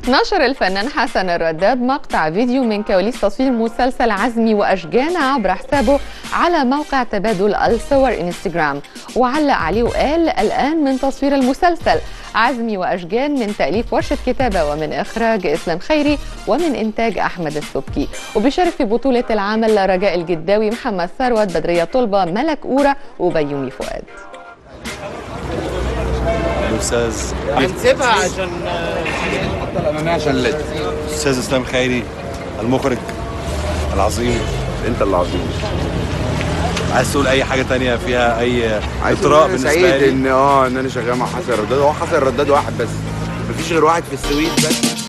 نشر الفنان حسن الرداد مقطع فيديو من كواليس تصوير مسلسل عزمي وأشجان عبر حسابه على موقع تبادل الصور انستغرام وعلق عليه وقال الآن من تصوير المسلسل عزمي وأشجان من تأليف ورشة كتابة ومن إخراج إسلام خيري ومن إنتاج أحمد السبكي وبيشارك في بطولة العمل رجاء الجداوي محمد ثروت بدرية طلبة ملك أورا وبيومي فؤاد الاستاذ هنسيبها عشان انا عشان لد الاستاذ اسلام خيري المخرج العظيم انت اللي عظيم عايز تقول اي حاجه تانية فيها اي عايز اطراء اقول أنا بالنسبه سعيد لي ان اه ان انا شغال مع حسن الرداد هو حسن الرداد واحد بس مفيش غير واحد في السويد بس